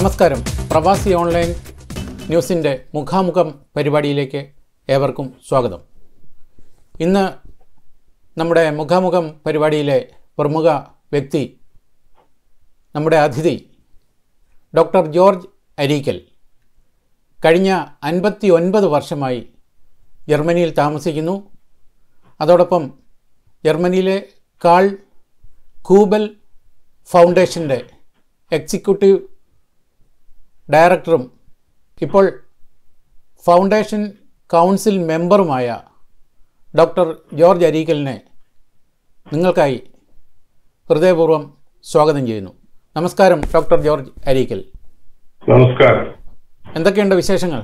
നമസ്കാരം പ്രവാസി ഓൺലൈൻ ന്യൂസിൻ്റെ മുഖാമുഖം പരിപാടിയിലേക്ക് ഏവർക്കും സ്വാഗതം ഇന്ന് നമ്മുടെ മുഖാമുഖം പരിപാടിയിലെ പ്രമുഖ വ്യക്തി നമ്മുടെ അതിഥി ഡോക്ടർ ജോർജ് അരീക്കൽ കഴിഞ്ഞ അൻപത്തി ഒൻപത് വർഷമായി ജർമ്മനിയിൽ താമസിക്കുന്നു അതോടൊപ്പം ജർമ്മനിയിലെ കാൾ കൂബൽ ഫൗണ്ടേഷൻ്റെ എക്സിക്യൂട്ടീവ് ഡയറക്ടറും ഇപ്പോൾ ഫൗണ്ടേഷൻ കൗൺസിൽ മെമ്പറുമായ ഡോക്ടർ ജോർജ് അരീക്കലിനെ നിങ്ങൾക്കായി ഹൃദയപൂർവ്വം സ്വാഗതം ചെയ്യുന്നു നമസ്കാരം ഡോക്ടർ ജോർജ് അരീക്കൽ നമസ്കാരം എന്തൊക്കെയുണ്ട് വിശേഷങ്ങൾ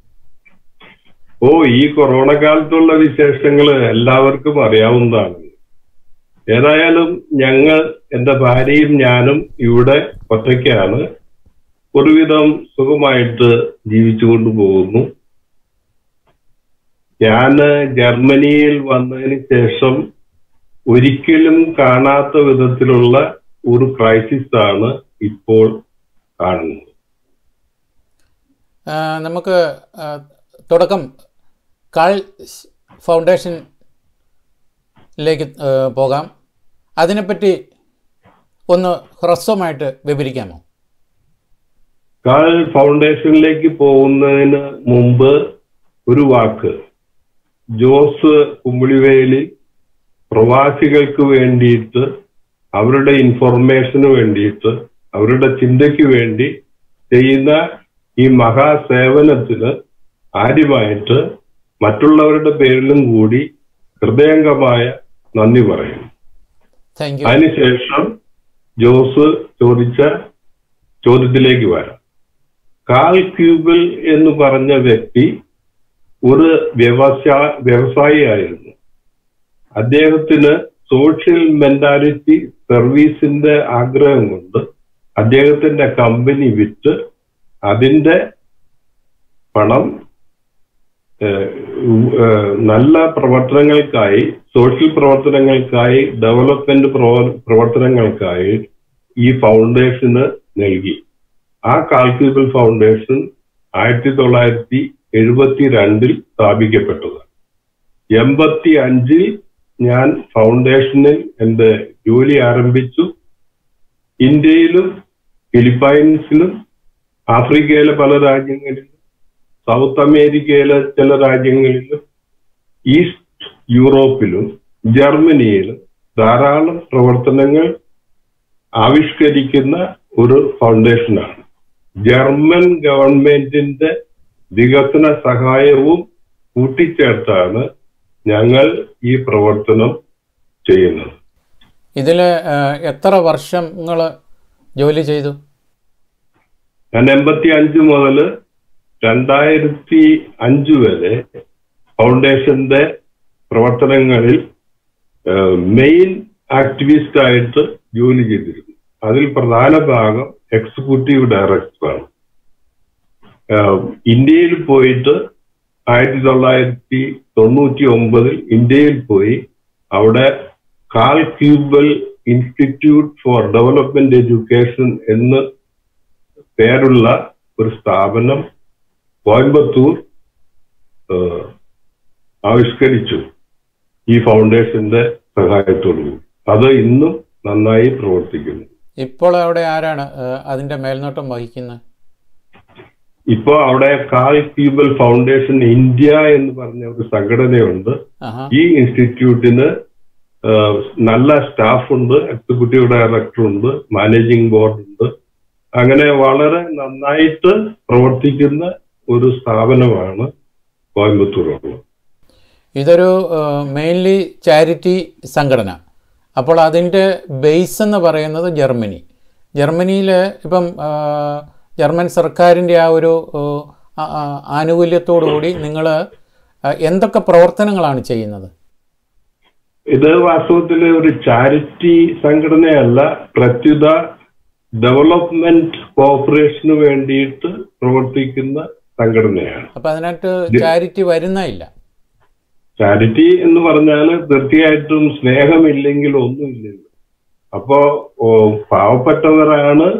ഓ ഈ കൊറോണ കാലത്തുള്ള വിശേഷങ്ങൾ എല്ലാവർക്കും അറിയാവുന്നതാണ് ഏതായാലും ഞങ്ങൾ എന്റെ ഭാര്യയും ഞാനും ഇവിടെ ഒറ്റയ്ക്കാണ് ഒരുവിധം സുഖമായിട്ട് ജീവിച്ചുകൊണ്ട് പോകുന്നു ഞാന് ജർമ്മനിയിൽ വന്നതിന് ശേഷം ഒരിക്കലും കാണാത്ത വിധത്തിലുള്ള ഒരു ക്രൈസിസ് ആണ് ഇപ്പോൾ കാണുന്നത് ആ, നമുക്ക് ആ, തുടക്കം കാൾ ഫൗണ്ടേഷനിലേക്ക് ആ, പോകാം അതിനെപ്പറ്റി ഒന്ന് ഹ്രസ്വമായിട്ട് വിവരിക്കാമോ കാൾ ഫൗണ്ടേഷനിലേക്ക് പോകുന്നതിന് മുമ്പ് ഒരു വാക്ക് ജോസ് കുമ്പിളിവേലി പ്രവാസികൾക്ക് വേണ്ടിയിട്ട് അവരുടെ ഇൻഫർമേഷന് വേണ്ടിയിട്ട് അവരുടെ ചിന്തയ്ക്ക് വേണ്ടി ചെയ്യുന്ന ഈ മഹാസേവനത്തിന് ആദ്യമായിട്ട് മറ്റുള്ളവരുടെ പേരിലും കൂടി ഹൃദയംഗമായ നന്ദി പറയുന്നു താങ്ക് യു അതിനുശേഷം ജോസ് ചോദിച്ച ചോദ്യത്തിലേക്ക് വരാം കാൽ ക്യൂബിൾ എന്ന് പറഞ്ഞ വ്യക്തി ഒരു വ്യവസായ വ്യവസായിയായിരുന്നു അദ്ദേഹത്തിന് സോഷ്യൽ മെന്റാലിറ്റി സർവീസിന്റെ ആഗ്രഹം കൊണ്ട് അദ്ദേഹത്തിന്റെ കമ്പനി വിറ്റ് അതിന്റെ പണം ഏഹ്, ഏഹ്, നല്ല പ്രവർത്തനങ്ങൾക്കായി സോഷ്യൽ പ്രവർത്തനങ്ങൾക്കായി ഡെവലപ്മെന്റ് പ്രവ- പ്രവർത്തനങ്ങൾക്കായി ഈ ഫൗണ്ടേഷന് നൽകി ആ കാൽക്യൂബിൾ ഫൗണ്ടേഷൻ ആയിരത്തി തൊള്ളായിരത്തി എഴുപത്തി രണ്ടിൽ സ്ഥാപിക്കപ്പെട്ടത് എൺപത്തി അഞ്ചിൽ ഞാൻ ഫൗണ്ടേഷനിൽ എന്റെ ജോലി ആരംഭിച്ചു ഇന്ത്യയിലും ഫിലിപ്പൈൻസിലും ആഫ്രിക്കയിലെ പല രാജ്യങ്ങളിലും സൗത്ത് അമേരിക്കയിലെ ചില രാജ്യങ്ങളിലും ഈസ്റ്റ് യൂറോപ്പിലും ജർമ്മനിയിലും ധാരാളം പ്രവർത്തനങ്ങൾ ആവിഷ്കരിക്കുന്ന ഒരു ഫൗണ്ടേഷനാണ് ജർമ്മൻ ഗവൺമെന്റിന്റെ വികസന സഹായവും കൂട്ടിച്ചേർത്താണ് ഞങ്ങൾ ഈ പ്രവർത്തനം ചെയ്യുന്നത് ഇതിൽ എത്ര വർഷങ്ങൾ ജോലി ചെയ്തു ഞാൻ എൺപത്തി അഞ്ച് മുതൽ രണ്ടായിരത്തി അഞ്ച് വരെ ഫൗണ്ടേഷന്റെ പ്രവർത്തനങ്ങളിൽ മെയിൻ ആക്ടിവിസ്റ്റ് ആയിട്ട് ജോലി ചെയ്തിരുന്നു അതിൽ പ്രധാന ഭാഗം എക്സിക്യൂട്ടീവ് ഡയറക്ടറാണ് ഏഹ് ഇന്ത്യയിൽ പോയിട്ട് ആയിരത്തി തൊള്ളായിരത്തി തൊണ്ണൂറ്റി ഒമ്പതിൽ ഇന്ത്യയിൽ പോയി അവിടെ കാൽ ക്യൂബൽ ഇൻസ്റ്റിറ്റ്യൂട്ട് ഫോർ ഡെവലപ്മെന്റ് എഡ്യൂക്കേഷൻ എന്ന് പേരുള്ള ഒരു സ്ഥാപനം കോയമ്പത്തൂർ ഏഹ്, ആവിഷ്കരിച്ചു ഈ ഫൗണ്ടേഷന്റെ സഹായത്തോടു കൂടി അത് ഇന്നും നന്നായി പ്രവർത്തിക്കുന്നു ഇപ്പോൾ അവിടെ ആരാണ് ഏഹ്, അതിൻ്റെ മേൽനോട്ടം വഹിക്കുന്നത് ഇപ്പോ അവിടെ കാൽ ക്യൂബൽ ഫൗണ്ടേഷൻ ഇന്ത്യ എന്ന് പറഞ്ഞ ഒരു സംഘടനയുണ്ട് ആഹാ ഈ ഇൻസ്റ്റിറ്റ്യൂട്ടിന് ഏഹ്, നല്ല സ്റ്റാഫ് ഉണ്ട് എക്സിക്യൂട്ടീവ് ഡയറക്ടർ ഉണ്ട് മാനേജിംഗ് ബോർഡ് ഉണ്ട് അങ്ങനെ വളരെ നന്നായിട്ട് പ്രവർത്തിക്കുന്ന ഒരു സ്ഥാപനമാണ് കോയമ്പത്തൂരുള്ളത് ഇതൊരു മെയിൻലി ചാരിറ്റി സംഘടന അപ്പോൾ അതിൻ്റെ ബേസ് എന്ന് പറയുന്നത് ജർമ്മനി ജർമ്മനിയിൽ ഇപ്പം ആ, ജർമ്മൻ സർക്കാരിൻ്റെ ആ ഒരു ആ, ആ, ആനുകൂല്യത്തോടു കൂടി നിങ്ങൾ എന്തൊക്കെ പ്രവർത്തനങ്ങളാണ് ചെയ്യുന്നത് ഇത് വാസ്തവത്തിൽ ഒരു ചാരിറ്റി സംഘടനയല്ല പ്രത്യുത ഡെവലപ്മെന്റ് കോർപ്പറേഷന് വേണ്ടിയിട്ട് പ്രവർത്തിക്കുന്ന സംഘടനയാണ് അപ്പോൾ അതിനകത്ത് ചാരിറ്റി വരുന്നില്ല ചാരിറ്റി എന്ന് പറഞ്ഞാൽ തീർച്ചയായിട്ടും സ്നേഹമില്ലെങ്കിൽ ഒന്നുമില്ലല്ലോ അപ്പോ ഓ, പാവപ്പെട്ടവരാണ്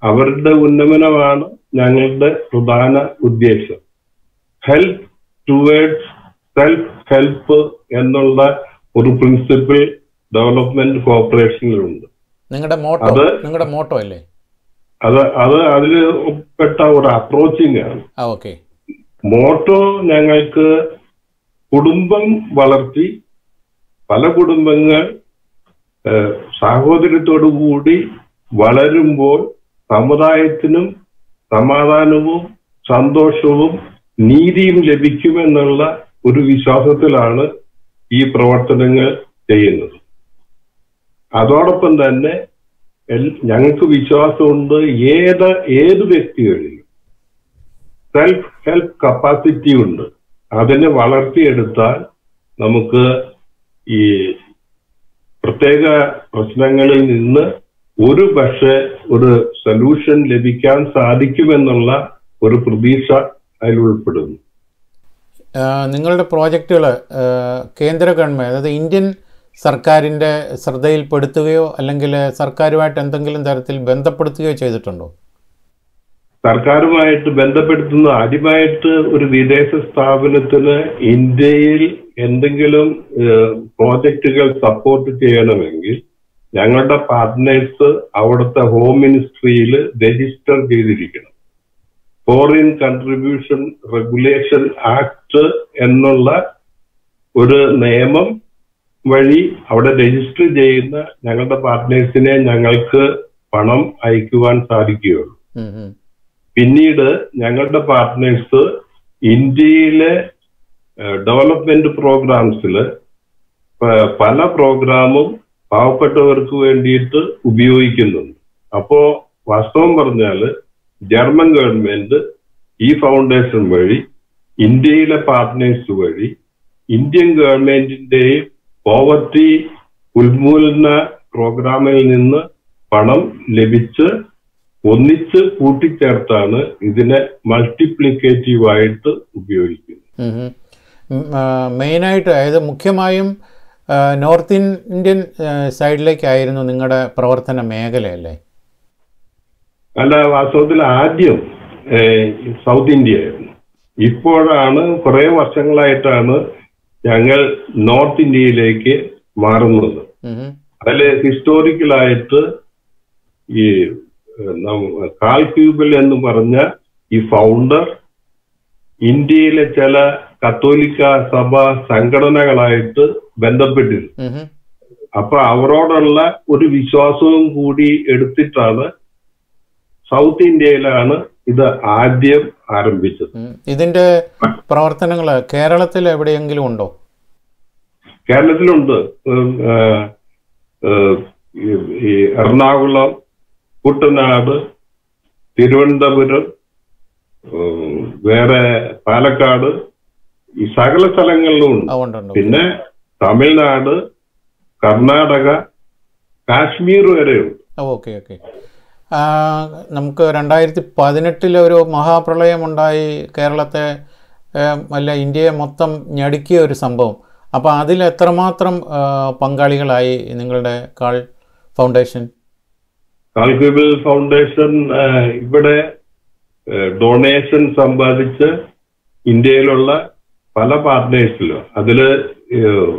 അവരുടെ ഉന്നമനമാണ് ഞങ്ങളുടെ പ്രധാന ഉദ്ദേശം ഹെൽപ്പ് ടുവേർഡ്സ് സെൽഫ് ഹെൽപ്പ് എന്നുള്ള ഒരു പ്രിൻസിപ്പിൾ ഡെവലപ്മെന്റ് കോർപ്പറേഷനിലുണ്ട് നിങ്ങളുടെ മോട്ടോ അത് നിങ്ങളുടെ മോട്ടോ അല്ലേ അത് അത് അതിൽ പെട്ട ഒരു അപ്രോച്ചിങ് ആണ് ആ ഓക്കെ മോട്ടോ ഞങ്ങൾക്ക് കുടുംബം വളർത്തി പല കുടുംബങ്ങൾ ഏഹ്, സാഹോദര്യത്തോടു കൂടി വളരുമ്പോൾ സമുദായത്തിനും സമാധാനവും സന്തോഷവും നീതിയും ലഭിക്കുമെന്നുള്ള ഒരു വിശ്വാസത്തിലാണ് ഈ പ്രവർത്തനങ്ങൾ ചെയ്യുന്നത് അതോടൊപ്പം തന്നെ എൽ- ഞങ്ങൾക്ക് വിശ്വാസമുണ്ട് ഏത് ഏത് വ്യക്തികളിലും സെൽഫ് ഹെൽപ്പ് കപ്പാസിറ്റി ഉണ്ട് അതിനെ വളർത്തിയെടുത്താൽ നമുക്ക് ഈ പ്രത്യേക പ്രശ്നങ്ങളിൽ നിന്ന് ഒരു പക്ഷേ ഒരു സൊല്യൂഷൻ ലഭിക്കാൻ സാധിക്കുമെന്നുള്ള ഒരു പ്രതീക്ഷ അതിൽ ഉൾപ്പെടുന്നു ആ, നിങ്ങളുടെ പ്രോജക്റ്റുകൾ കേന്ദ്ര ഗവൺമെൻറ് അതായത് ഇന്ത്യൻ സർക്കാരിൻ്റെ ശ്രദ്ധയിൽപ്പെടുത്തുകയോ അല്ലെങ്കിൽ സർക്കാരുമായിട്ട് എന്തെങ്കിലും തരത്തിൽ ബന്ധപ്പെടുത്തുകയോ ചെയ്തിട്ടുണ്ടോ സർക്കാരുമായിട്ട് ബന്ധപ്പെടുത്തുന്ന ആദ്യമായിട്ട് ഒരു വിദേശ സ്ഥാപനത്തിന് ഇന്ത്യയിൽ എന്തെങ്കിലും ഏഹ്, പ്രോജക്റ്റുകൾ സപ്പോർട്ട് ചെയ്യണമെങ്കിൽ ഞങ്ങളുടെ പാർട്ട്നേഴ്സ് അവിടുത്തെ ഹോം മിനിസ്ട്രിയിൽ രജിസ്റ്റർ ചെയ്തിരിക്കണം ഫോറിൻ കൺട്രിബ്യൂഷൻ റെഗുലേഷൻ ആക്ട് എന്നുള്ള ഒരു നിയമം വഴി അവിടെ രജിസ്റ്റർ ചെയ്യുന്ന ഞങ്ങളുടെ പാർട്ട്നേഴ്സിനെ ഞങ്ങൾക്ക് പണം അയക്കുവാൻ സാധിക്കുകയുള്ളൂ ഉം, ഉം. പിന്നീട് ഞങ്ങളുടെ പാർട്ട്നേഴ്സ് ഇന്ത്യയിലെ ഡെവലപ്മെന്റ് പ്രോഗ്രാംസിൽ പല പ്രോഗ്രാമും പാവപ്പെട്ടവർക്ക് വേണ്ടിയിട്ട് ഉപയോഗിക്കുന്നുണ്ട് അപ്പോ വാസ്തവം പറഞ്ഞാല് ജർമ്മൻ ഗവൺമെന്റ് ഈ ഫൗണ്ടേഷൻ വഴി ഇന്ത്യയിലെ പാർട്ട്നേഴ്സ് വഴി ഇന്ത്യൻ ഗവൺമെന്റിന്റെയും പോവർട്ടി ഉന്മൂലന പ്രോഗ്രാമിൽ നിന്ന് പണം ലഭിച്ച് ഒന്നിച്ച് കൂട്ടിച്ചേർത്താണ് ഇതിനെ മൾട്ടിപ്ലിക്കേറ്റീവ് ആയിട്ട് ഉപയോഗിക്കുന്നത് ഉം, ഉം. ഉം, ആ, മെയിനായിട്ട് അതായത് മുഖ്യമായും ആ, നോർത്ത് ഇന്ത്യൻ ആ, സൈഡിലേക്കായിരുന്നു നിങ്ങളുടെ പ്രവർത്തന മേഖലയല്ലേ അല്ല വാസ്തവത്തിൽ ആദ്യം ഏഹ്, സൗത്ത് ഇന്ത്യ ആയിരുന്നു ഇപ്പോഴാണ് കുറെ വർഷങ്ങളായിട്ടാണ് ഞങ്ങൾ നോർത്ത് ഇന്ത്യയിലേക്ക് മാറുന്നത് ഉം, ഉം. അതിൽ ഹിസ്റ്റോറിക്കലായിട്ട് ഈ ഏഹ്, നം- കാൽ ക്യൂബിൽ എന്ന് പറഞ്ഞ ഈ ഫൗണ്ടർ ഇന്ത്യയിലെ ചില കത്തോലിക്ക സഭ സംഘടനകളായിട്ട് ബന്ധപ്പെട്ടിരുന്നു ഉം, ഉം. അപ്പൊ അവരോടുള്ള ഒരു വിശ്വാസവും കൂടി എടുത്തിട്ടാണ് സൗത്ത് ഇന്ത്യയിലാണ് ഇത് ആദ്യം ആരംഭിച്ചത് ഉം. ഇതിൻ്റെ പ്രവർത്തനങ്ങൾ കേരളത്തിൽ എവിടെയെങ്കിലും ഉണ്ടോ കേരളത്തിലുണ്ട് ഉം, ആ, ആ, ഈ- ഈ എറണാകുളം കുട്ടനാട് തിരുവനന്തപുരം ഉം, വേറെ പാലക്കാട് ഈ സകല സ്ഥലങ്ങളിലും ഉണ്ട് ആ ഉണ്ട് ഉണ്ട് പിന്നെ തമിഴ്നാട് കർണാടക കാശ്മീർ വരെയുണ്ട് ഓക്കെ ഓക്കെ നമുക്ക് രണ്ടായിരത്തി പതിനെട്ടിലെ ഒരു മഹാപ്രളയമുണ്ടായി കേരളത്തെ ഏം, അല്ല ഇന്ത്യയെ മൊത്തം ഞടുക്കിയ ഒരു സംഭവം അപ്പോൾ അതിൽ എത്രമാത്രം ആ, പങ്കാളികളായി നിങ്ങളുടെ കാൾ ഫൗണ്ടേഷൻ കാൽക്യൂബിൾ ഫൗണ്ടേഷൻ ആ, ഇവിടെ ഡൊണേഷൻ സമ്പാദിച്ച് ഇന്ത്യയിലുള്ള പല പാർട്ട്നേഴ്സിലും അതില് ഏഹ്,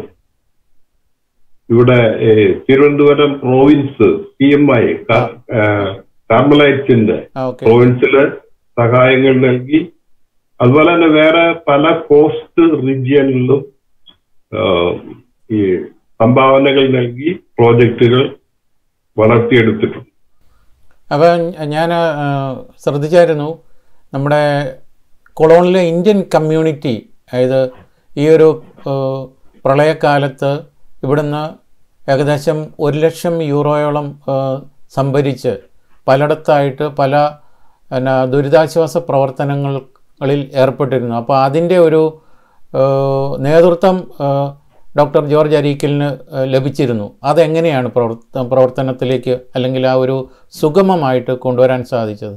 ഇവിടെ ഏഹ്, Thiruvananthapuram province P M I കാർമലൈറ്റ്സിന്റെ ആ ഓക്കെ പ്രോവിൻസില് സഹായങ്ങൾ നൽകി അതുപോലെ തന്നെ വേറെ പല കോസ്റ്റ് റീജിയനിലും ആഹ്, ഈ സംഭാവനകൾ നൽകി പ്രോജക്റ്റുകൾ വളർത്തിയെടുത്തിട്ടുണ്ട് അപ്പോൾ ഞാൻ ശ്രദ്ധിച്ചായിരുന്നു നമ്മുടെ കൊളോണിലെ ഇന്ത്യൻ കമ്മ്യൂണിറ്റി അതായത് ഈ ഒരു ആ, പ്രളയകാലത്ത് ഇവിടുന്ന് ഏകദേശം ഒരു ലക്ഷം യൂറോയോളം ആ, സംഭരിച്ച് പലയിടത്തായിട്ട് പല പിന്നെ ദുരിതാശ്വാസ പ്രവർത്തനങ്ങളിൽ ഏർപ്പെട്ടിരുന്നു അപ്പോൾ അതിൻ്റെ ഒരു ആ, നേതൃത്വം ആ, ഡോക്ടർ ജോർജ് അരീക്കലിന് ആ, ലഭിച്ചിരുന്നു അതെങ്ങനെയാണ് പ്രവർത്ത പ്രവർത്തനത്തിലേക്ക് അല്ലെങ്കിൽ ആ ഒരു സുഗമമായിട്ട് കൊണ്ടുവരാൻ സാധിച്ചത്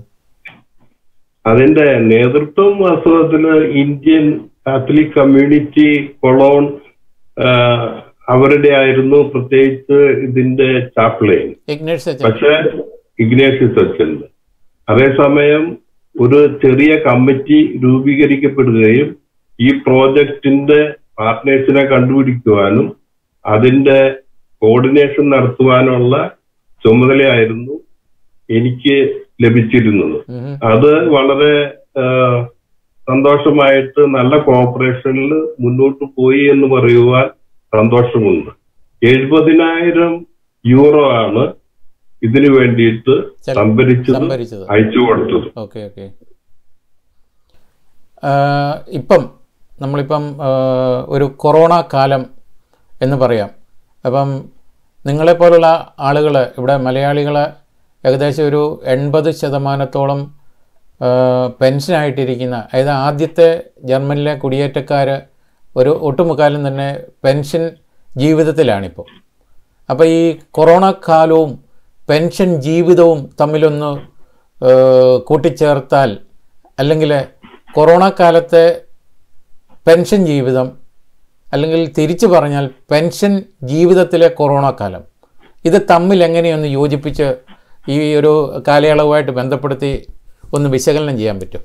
അതിന്റെ നേതൃത്വം വാസ്തവത്തില് ഇന്ത്യൻ കാത്തലിക് കമ്മ്യൂണിറ്റി കൊളോൺ ആ, അവരുടെ ആയിരുന്നു പ്രത്യേകിച്ച് ഇതിന്റെ ചാപ്ലൈൻ ഇഗ്നേഴ്സ് അച്ഛൻ പക്ഷെ ഇഗ്നേഷ്യസ് അച്ഛൻ്റെ അതേസമയം ഒരു ചെറിയ കമ്മിറ്റി രൂപീകരിക്കപ്പെടുകയും ഈ പ്രോജക്റ്റിന്റെ പാർട്ട്നേഴ്സിനെ കണ്ടുപിടിക്കുവാനും അതിന്റെ കോർഡിനേഷൻ നടത്തുവാനുള്ള ചുമതലയായിരുന്നു എനിക്ക് ലഭിച്ചിരുന്നത് ഉം. അത് വളരെ ആ, സന്തോഷമായിട്ട് നല്ല കോർപ്പറേഷനിൽ മുന്നോട്ട് പോയി എന്ന് പറയുവാൻ സന്തോഷമുണ്ട് എഴുപതിനായിരം യൂറോ ആണ് ഇതിനു വേണ്ടിയിട്ട് ചെല- സംഭരിച്ചത് സംഭരിച്ചത് അയച്ചു കൊടുത്തത് ഓക്കെ ഓക്കെ ഇപ്പം നമ്മളിപ്പം ആ, ഒരു കൊറോണ കാലം എന്ന് പറയാം അപ്പം നിങ്ങളെപ്പോലുള്ള ആളുകൾ ഇവിടെ മലയാളികൾ ഏകദേശം ഒരു എൺപത് ശതമാനത്തോളം ആ, പെൻഷനായിട്ടിരിക്കുന്ന അതായത് ആദ്യത്തെ ജർമ്മനിലെ കുടിയേറ്റക്കാർ ഒരു ഒട്ടുമുക്കാലും തന്നെ പെൻഷൻ ജീവിതത്തിലാണിപ്പോൾ അപ്പോൾ ഈ കൊറോണ കാലവും പെൻഷൻ ജീവിതവും തമ്മിലൊന്ന് ആ, കൂട്ടിച്ചേർത്താൽ അല്ലെങ്കിൽ കൊറോണ കാലത്തെ പെൻഷൻ ജീവിതം അല്ലെങ്കിൽ തിരിച്ചു പറഞ്ഞാൽ പെൻഷൻ ജീവിതത്തിലെ കൊറോണ കാലം ഇത് തമ്മിൽ എങ്ങനെയൊന്ന് യോജിപ്പിച്ച് ഈ ഒരു കാലയളവുമായിട്ട് ബന്ധപ്പെടുത്തി ഒന്ന് വിശകലനം ചെയ്യാൻ പറ്റും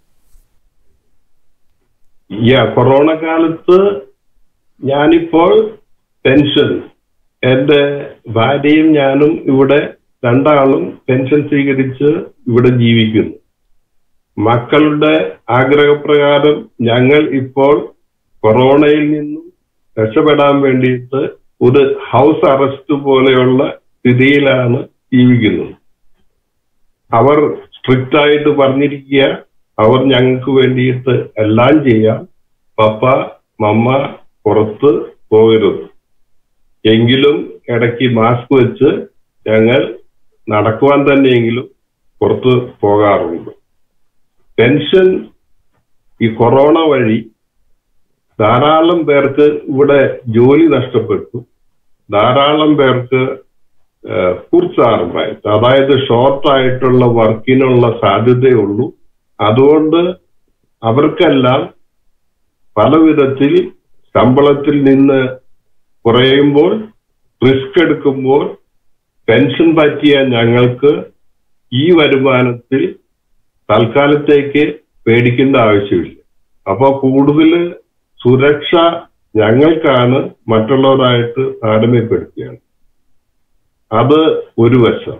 യാ കൊറോണ കാലത്ത് ഞാനിപ്പോൾ പെൻഷൻ എന്റെ ഭാര്യയും ഞാനും ഇവിടെ രണ്ടാളും പെൻഷൻ സ്വീകരിച്ച് ഇവിടെ ജീവിക്കുന്നു മക്കളുടെ ആഗ്രഹപ്രകാരം ഞങ്ങൾ ഇപ്പോൾ കൊറോണയിൽ നിന്നും രക്ഷപ്പെടാൻ വേണ്ടിയിട്ട് ഒരു ഹൗസ് അറസ്റ്റ് പോലെയുള്ള സ്ഥിതിയിലാണ് ജീവിക്കുന്നത് അവർ സ്ട്രിക്റ്റ് ആയിട്ട് പറഞ്ഞിരിക്കുക അവർ ഞങ്ങൾക്ക് വേണ്ടിയിട്ട് എല്ലാം ചെയ്യാം പപ്പ മമ്മ പുറത്ത് പോകരുത് എങ്കിലും ഇടയ്ക്ക് മാസ്ക് വെച്ച് ഞങ്ങൾ നടക്കുവാൻ തന്നെയെങ്കിലും പുറത്ത് പോകാറുണ്ട് പെൻഷൻ ഈ കൊറോണ വഴി ധാരാളം പേർക്ക് ഇവിടെ ജോലി നഷ്ടപ്പെട്ടു ധാരാളം പേർക്ക് കുർച്ചാർമായിട്ട് അതായത് ഷോർട്ട് ആയിട്ടുള്ള വർക്കിനുള്ള സാധ്യതയുള്ളൂ അതുകൊണ്ട് അവർക്കെല്ലാം പല വിധത്തിൽ ശമ്പളത്തിൽ നിന്ന് കുറയുമ്പോൾ റിസ്ക് എടുക്കുമ്പോൾ പെൻഷൻ പറ്റിയ ഞങ്ങൾക്ക് ഈ വരുമാനത്തിൽ തൽക്കാലത്തേക്ക് പേടിക്കേണ്ട ആവശ്യമില്ല അപ്പോൾ കൂടുതൽ സുരക്ഷ ഞങ്ങൾക്കാണ് മറ്റുള്ളവരായിട്ട് താരതമ്യപ്പെടുത്തുകയാണ് അത് ഒരു വശം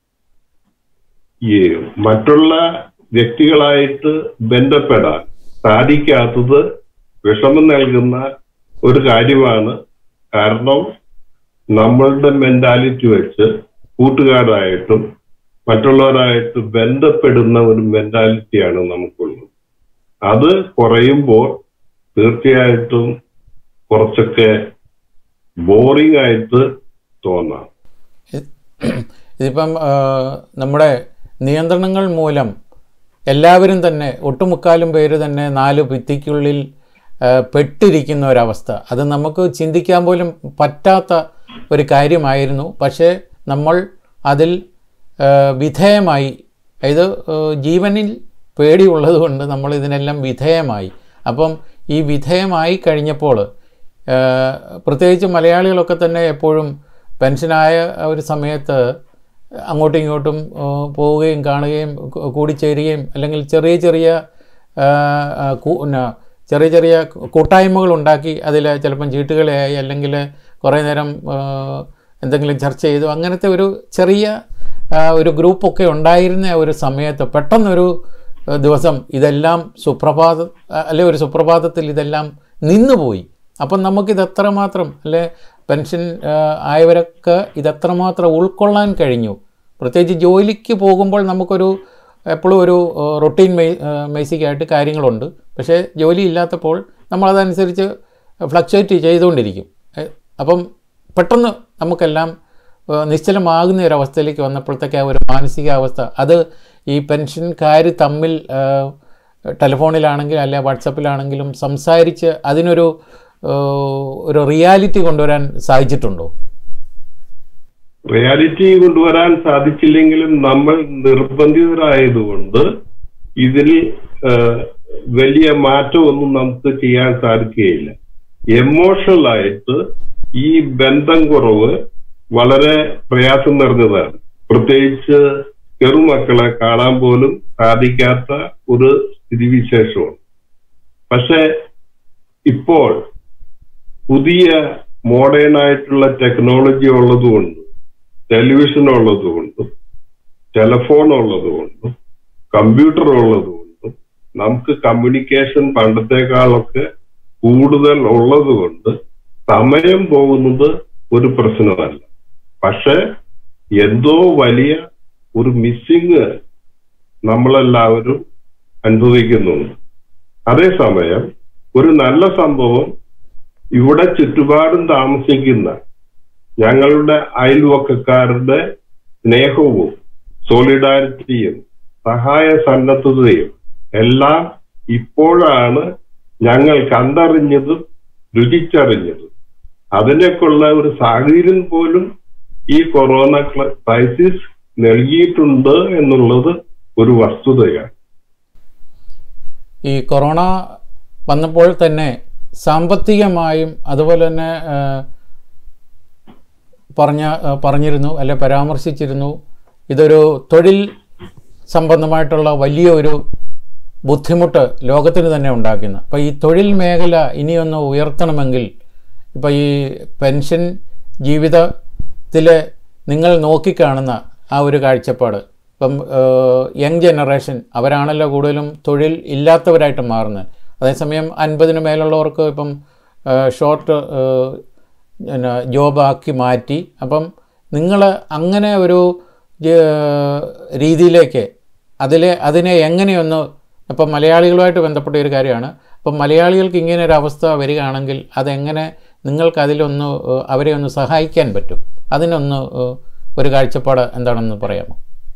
ഈ മറ്റുള്ള വ്യക്തികളായിട്ട് ബന്ധപ്പെടാൻ സാധിക്കാത്തത് വിഷമം നൽകുന്ന ഒരു കാര്യമാണ് കാരണം നമ്മളുടെ മെന്റാലിറ്റി വെച്ച് കൂട്ടുകാരായിട്ടും മറ്റുള്ളവരായിട്ട് ബന്ധപ്പെടുന്ന ഒരു മെന്റാലിറ്റിയാണ് നമുക്കുള്ളത് അത് കുറയുമ്പോൾ തീർച്ചയായിട്ടും കുറച്ചൊക്കെ ബോറിംഗ് ആയിട്ട് തോന്നാം ഇതിപ്പം ആ, നമ്മുടെ നിയന്ത്രണങ്ങൾ മൂലം എല്ലാവരും തന്നെ ഒട്ടുമുക്കാലും പേര് തന്നെ നാല് ഭിത്തിക്കുള്ളിൽ ആ, പെട്ടിരിക്കുന്ന ഒരവസ്ഥ അത് നമുക്ക് ചിന്തിക്കാൻ പോലും പറ്റാത്ത ഒരു കാര്യമായിരുന്നു പക്ഷേ നമ്മൾ അതിൽ ആ, വിധേയമായി അതായത് ആ, ജീവനിൽ പേടിയുള്ളത് കൊണ്ട് നമ്മൾ ഇതിനെല്ലാം വിധേയമായി അപ്പം ഈ വിധേയമായി കഴിഞ്ഞപ്പോൾ ആ, പ്രത്യേകിച്ച് മലയാളികളൊക്കെ തന്നെ എപ്പോഴും പെൻഷനായ ആ ഒരു സമയത്ത് അങ്ങോട്ടും ഇങ്ങോട്ടും ആ, പോവുകയും കാണുകയും കൂ- കൂടിച്ചേരുകയും അല്ലെങ്കിൽ ചെറിയ ചെറിയ ആ, ആ, കൂ- ന, ചെറിയ ചെറിയ കൂട്ടായ്മകൾ ഉണ്ടാക്കി അതിൽ ചിലപ്പം ചീട്ടുകളായി അല്ലെങ്കിൽ കുറേ നേരം ആ, എന്തെങ്കിലും ചർച്ച ചെയ്തു അങ്ങനത്തെ ഒരു ചെറിയ ആ, ഒരു ഗ്രൂപ്പൊക്കെ ഉണ്ടായിരുന്ന ഒരു സമയത്ത് പെട്ടെന്നൊരു ആ, ദിവസം ഇതെല്ലാം സുപ്രഭാത അല്ലെ ഒരു സുപ്രഭാതത്തിൽ ഇതെല്ലാം നിന്നുപോയി അപ്പം നമുക്കിത് എത്രമാത്രം അല്ലെ പെൻഷൻ ആ, ആയവരൊക്കെ ഇതെത്രമാത്രം ഉൾക്കൊള്ളാൻ കഴിഞ്ഞു പ്രത്യേകിച്ച് ജോലിക്ക് പോകുമ്പോൾ നമുക്കൊരു എപ്പോഴും ഒരു റൊട്ടീൻ മേ ബേസിക്കായിട്ട് കാര്യങ്ങളുണ്ട് പക്ഷേ ജോലി ഇല്ലാത്തപ്പോൾ നമ്മളതനുസരിച്ച് ഫ്ലക്ച്വേറ്റ് ചെയ്തുകൊണ്ടിരിക്കും എ, അപ്പം പെട്ടെന്ന് നമുക്കെല്ലാം ആ, നിശ്ചലമാകുന്ന ഒരു അവസ്ഥയിലേക്ക് വന്നപ്പോഴത്തേക്ക് ആ ഒരു മാനസികാവസ്ഥ അത് ഈ പെൻഷൻകാർ തമ്മിൽ ആ, ടെലിഫോണിലാണെങ്കിലും അല്ലെ വാട്സപ്പിലാണെങ്കിലും സംസാരിച്ച് അതിനൊരു ആ, ഒരു റിയാലിറ്റി കൊണ്ടുവരാൻ സാധിച്ചിട്ടുണ്ടോ റിയാലിറ്റി കൊണ്ടുവരാൻ സാധിച്ചില്ലെങ്കിലും നമ്മൾ നിർബന്ധിതരായതുകൊണ്ട് ഇതിൽ ആ, വലിയ മാറ്റമൊന്നും നമുക്ക് ചെയ്യാൻ സാധിക്കുകയില്ല എമോഷണൽ ആയിട്ട് ഈ ബന്ധം കുറവ് വളരെ പ്രയാസം നിറഞ്ഞതാണ് പ്രത്യേകിച്ച് ചെറുമക്കളെ കാണാൻ പോലും സാധിക്കാത്ത ഒരു സ്ഥിതിവിശേഷമാണ് പക്ഷെ ഇപ്പോൾ പുതിയ മോഡേൺ ആയിട്ടുള്ള ടെക്നോളജി ഉള്ളതുകൊണ്ട് ടെലിവിഷൻ ഉള്ളതുകൊണ്ടും ടെലഫോൺ ഉള്ളതുകൊണ്ടും കമ്പ്യൂട്ടർ ഉള്ളതുകൊണ്ടും നമുക്ക് കമ്മ്യൂണിക്കേഷൻ പണ്ടത്തെക്കാളൊക്കെ കൂടുതൽ ഉള്ളതുകൊണ്ട് സമയം പോകുന്നത് ഒരു പ്രശ്നമല്ല പക്ഷെ എന്തോ വലിയ ഒരു മിസ്സിങ് നമ്മളെല്ലാവരും അനുഭവിക്കുന്നുണ്ട് അതേസമയം ഒരു നല്ല സംഭവം ഇവിടെ ചുറ്റുപാടും താമസിക്കുന്ന ഞങ്ങളുടെ അയൽവക്കക്കാരുടെ സ്നേഹവും സോളിഡാരിറ്റിയും സഹായ സന്നദ്ധതയും എല്ലാം ഇപ്പോഴാണ് ഞങ്ങൾ കണ്ടറിഞ്ഞതും രുചിച്ചറിഞ്ഞതും അതിനൊക്കെയുള്ള ഒരു സാഹചര്യം പോലും ഈ കൊറോണ ക്രൈസിസ് നൽകിയിട്ടുണ്ട് എന്നുള്ളത് ഒരു വസ്തുതയാണ് ഈ കൊറോണ വന്നപ്പോൾ തന്നെ സാമ്പത്തികമായും അതുപോലെ തന്നെ ആ, പറഞ്ഞ ആ, പറഞ്ഞിരുന്നു അല്ലെ പരാമർശിച്ചിരുന്നു ഇതൊരു തൊഴിൽ സംബന്ധമായിട്ടുള്ള വലിയ ഒരു ബുദ്ധിമുട്ട് ലോകത്തിന് തന്നെ ഉണ്ടാക്കുന്നു അപ്പോൾ ഈ തൊഴിൽ മേഖല ഇനിയൊന്ന് ഉയർത്തണമെങ്കിൽ ഇപ്പോൾ ഈ പെൻഷൻ ജീവിതത്തിൽ നിങ്ങൾ നോക്കിക്കാണുന്ന ആ ഒരു കാഴ്ചപ്പാട് ഇപ്പം യങ് ജനറേഷൻ അവരാണല്ലോ കൂടുതലും തൊഴിൽ ഇല്ലാത്തവരായിട്ട് മാറുന്നത് അതേസമയം അൻപതിന് മേലുള്ളവർക്ക് ഇപ്പം ഷോർട്ട് പിന്നെ ജോബാക്കി മാറ്റി അപ്പം നിങ്ങൾ അങ്ങനെ ഒരു ജ- രീതിയിലേക്ക് അതിലെ അതിനെ എങ്ങനെയൊന്ന് ഇപ്പം മലയാളികളുമായിട്ട് ബന്ധപ്പെട്ട ഒരു കാര്യമാണ് അപ്പം മലയാളികൾക്ക് ഇങ്ങനെ ഒരു അവസ്ഥ വരികയാണെങ്കിൽ അതെങ്ങനെ നിങ്ങൾക്ക് അതിലൊന്ന് ഏഹ്, അവരെ ഒന്ന് സഹായിക്കാൻ പറ്റും അതിനൊന്ന് ഏഹ്, ഒരു കാഴ്ചപ്പാട് എന്താണെന്ന് പറയാമോ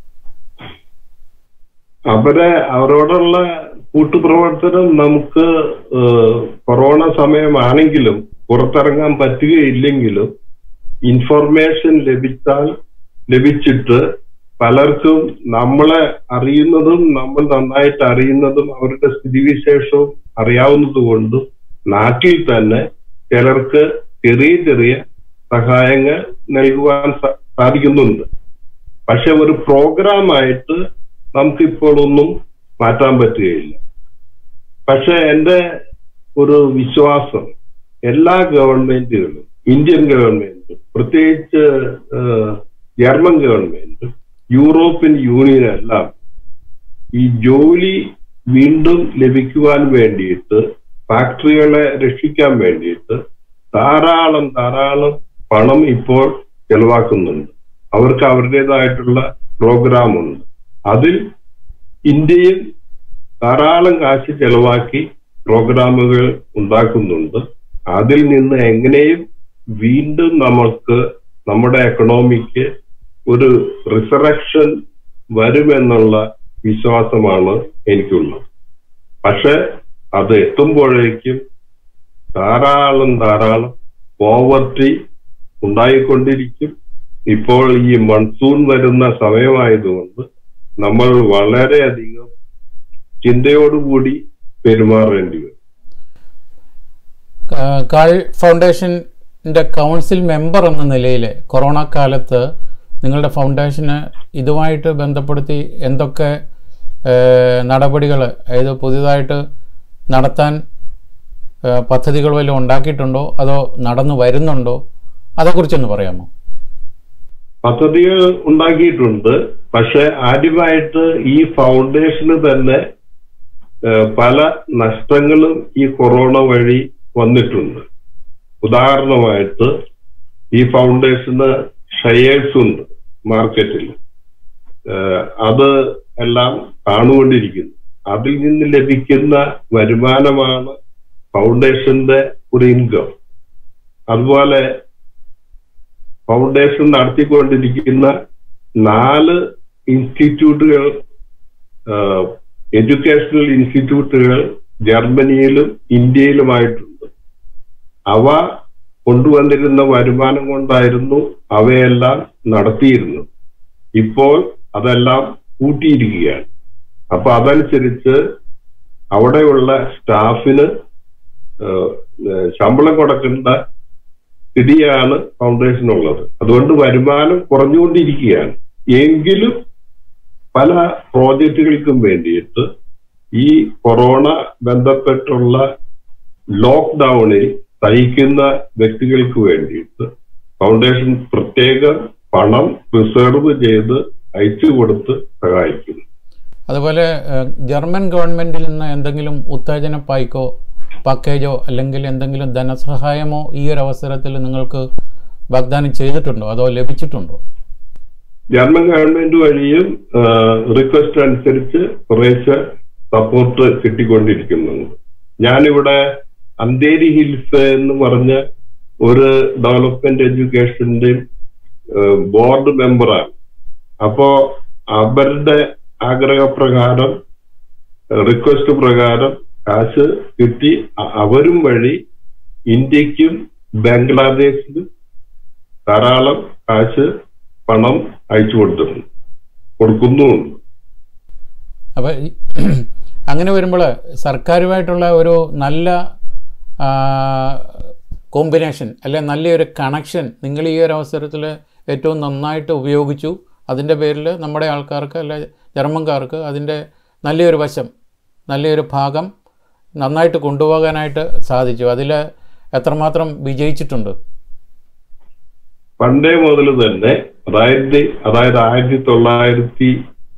അവരെ അവരോടുള്ള കൂട്ടുപ്രവർത്തനം നമുക്ക് ഏഹ്, കൊറോണ സമയമാണെങ്കിലും പുറത്തിറങ്ങാൻ പറ്റുകയില്ലെങ്കിലും ഇൻഫർമേഷൻ ലഭിച്ചാൽ ലഭിച്ചിട്ട് പലർക്കും നമ്മളെ അറിയുന്നതും നമ്മൾ നന്നായിട്ട് അറിയുന്നതും അവരുടെ സ്ഥിതിവിശേഷവും അറിയാവുന്നത് കൊണ്ടും നാട്ടിൽ തന്നെ ചിലർക്ക് ചെറിയ ചെറിയ സഹായങ്ങൾ നൽകുവാൻ സ- സാധിക്കുന്നുണ്ട് പക്ഷെ ഒരു പ്രോഗ്രാമായിട്ട് നമുക്കിപ്പോൾ ഒന്നും മാറ്റാൻ പറ്റുകയില്ല പക്ഷെ എന്റെ ഒരു വിശ്വാസം എല്ലാ ഗവൺമെന്റുകളും ഇന്ത്യൻ ഗവൺമെന്റ് പ്രത്യേകിച്ച് ഏഹ്, ജർമ്മൻ ഗവൺമെന്റ് യൂറോപ്യൻ യൂണിയൻ എല്ലാം ഈ ജോലി വീണ്ടും ലഭിക്കുവാൻ വേണ്ടിയിട്ട് ഫാക്ടറികളെ രക്ഷിക്കാൻ വേണ്ടിയിട്ട് ധാരാളം ധാരാളം പണം ഇപ്പോൾ ചെലവാക്കുന്നുണ്ട് അവർക്ക് അവരുടേതായിട്ടുള്ള പ്രോഗ്രാം ഉണ്ട് അതിൽ ഇന്ത്യയും ധാരാളം കാശ് ചെലവാക്കി പ്രോഗ്രാമുകൾ ഉണ്ടാക്കുന്നുണ്ട് അതിൽ നിന്ന് എങ്ങനെയും വീണ്ടും നമുക്ക് നമ്മുടെ എക്കണോമിക്ക് ഒരു റിസറക്ഷൻ വരുമെന്നുള്ള വിശ്വാസമാണ് എനിക്കുള്ളത് പക്ഷെ അത് എത്തുമ്പോഴേക്കും ധാരാളം ധാരാളം പോവർട്ടി ഉണ്ടായിക്കൊണ്ടിരിക്കും ഇപ്പോൾ ഈ മൺസൂൺ വരുന്ന സമയമായതുകൊണ്ട് നമ്മൾ വളരെയധികം ചിന്തയോടുകൂടി പെരുമാറേണ്ടി വരും കാ- കാൾ ഫൗണ്ടേഷൻ്റെ കൗൺസിൽ മെമ്പർ എന്ന നിലയിൽ കൊറോണ കാലത്ത് നിങ്ങളുടെ ഫൗണ്ടേഷന് ഇതുമായിട്ട് ബന്ധപ്പെടുത്തി എന്തൊക്കെ നടപടികൾ അതായത് പുതിയതായിട്ട് നടത്താൻ ഏഹ്, പദ്ധതികൾ വല്ലതും ഉണ്ടാക്കിയിട്ടുണ്ടോ അതോ നടന്നു വരുന്നുണ്ടോ അതേക്കുറിച്ചൊന്ന് പറയാമോ പദ്ധതികൾ ഉണ്ടാക്കിയിട്ടുണ്ട് പക്ഷെ ആദ്യമായിട്ട് ഈ ഫൗണ്ടേഷന് തന്നെ ഏഹ്, പല നഷ്ടങ്ങളും ഈ കൊറോണ വഴി വന്നിട്ടുണ്ട് ഉദാഹരണമായിട്ട് ഈ ഫൗണ്ടേഷന് ഷെയർസ് ഉണ്ട് മാർക്കറ്റിൽ ഏഹ്, അത് എല്ലാം കാണുകൊണ്ടിരിക്കുന്നു അതിൽ നിന്ന് ലഭിക്കുന്ന വരുമാനമാണ് ഫൗണ്ടേഷന്റെ ഒരു ഇൻകം അതുപോലെ ഫൗണ്ടേഷൻ നടത്തിക്കൊണ്ടിരിക്കുന്ന നാല് ഇൻസ്റ്റിറ്റ്യൂട്ടുകൾ എഡ്യൂക്കേഷണൽ ഇൻസ്റ്റിറ്റ്യൂട്ടുകൾ ജർമ്മനിയിലും ഇന്ത്യയിലുമായിട്ടുണ്ട് അവ കൊണ്ടുവന്നിരുന്ന വരുമാനം കൊണ്ടായിരുന്നു അവയെല്ലാം നടത്തിയിരുന്നത് ഇപ്പോൾ അതെല്ലാം കൂട്ടിയിരിക്കുകയാണ് അപ്പൊ അതനുസരിച്ച് അവിടെയുള്ള സ്റ്റാഫിന് ഏഹ്, ഏഹ്, ശമ്പളം കൊടുക്കേണ്ട സ്ഥിതിയാണ് ഫൗണ്ടേഷനുള്ളത് അതുകൊണ്ട് വരുമാനം കുറഞ്ഞുകൊണ്ടിരിക്കുകയാണ് എങ്കിലും പല പ്രോജക്റ്റുകൾക്കും വേണ്ടിയിട്ട് ഈ കൊറോണ ബന്ധപ്പെട്ടുള്ള ലോക്ക്ഡൌണിൽ സഹിക്കുന്ന വ്യക്തികൾക്ക് വേണ്ടിയിട്ട് ഫൗണ്ടേഷൻ പ്രത്യേക പണം റിസർവ് ചെയ്ത് അയച്ചു കൊടുത്ത് സഹായിക്കുന്നു അതുപോലെ ഏഹ്, ജർമ്മൻ ഗവൺമെൻറ്റിൽ നിന്ന് എന്തെങ്കിലും ഉത്തേജന പായ്ക്കോ പാക്കേജോ അല്ലെങ്കിൽ എന്തെങ്കിലും ധനസഹായമോ ഈ ഒരു അവസരത്തിൽ നിങ്ങൾക്ക് വാഗ്ദാനം ചെയ്തിട്ടുണ്ടോ അതോ ലഭിച്ചിട്ടുണ്ടോ ജർമ്മൻ ഗവൺമെന്റ് വഴിയും റിക്വസ്റ്റ് അനുസരിച്ച് കുറേശ്ശെ സപ്പോർട്ട് കിട്ടിക്കൊണ്ടിരിക്കുന്നുണ്ട് ഞാനിവിടെ അന്തേരി ഹിൽസ് എന്ന് പറഞ്ഞ ഒരു ഡെവലപ്മെന്റ് എഡ്യൂക്കേഷന്റെ ബോർഡ് മെമ്പറാണ് അപ്പോ അവരുടെ ആഗ്രഹപ്രകാരം റിക്വസ്റ്റ് പ്രകാരം കാശ് കിട്ടി അ- അവരും വഴി ഇന്ത്യക്കും ബംഗ്ലാദേശിലും ധാരാളം കാശ് പണം അയച്ചു കൊടുത്തിട്ടുണ്ട് കൊടുക്കുന്നുമുണ്ട് അപ്പോൾ അങ്ങനെ വരുമ്പോൾ സർക്കാരുമായിട്ടുള്ള ഒരു നല്ല കോമ്പിനേഷൻ അല്ലെ നല്ലൊരു കണക്ഷൻ നിങ്ങൾ ഈ ഒരു അവസരത്തിൽ ഏറ്റവും നന്നായിട്ട് ഉപയോഗിച്ചു അതിൻ്റെ പേരിൽ നമ്മുടെ ആൾക്കാർക്ക് അല്ലെ ജർമ്മൻകാർക്ക് അതിൻ്റെ നല്ലൊരു വശം നല്ലൊരു ഭാഗം നന്നായിട്ട് കൊണ്ടുപോകാനായിട്ട് സാധിച്ചു അതിൽ എത്രമാത്രം വിജയിച്ചിട്ടുണ്ട് പണ്ടേ മുതൽ തന്നെ അതായത് അതായത് ആയിരത്തി തൊള്ളായിരത്തി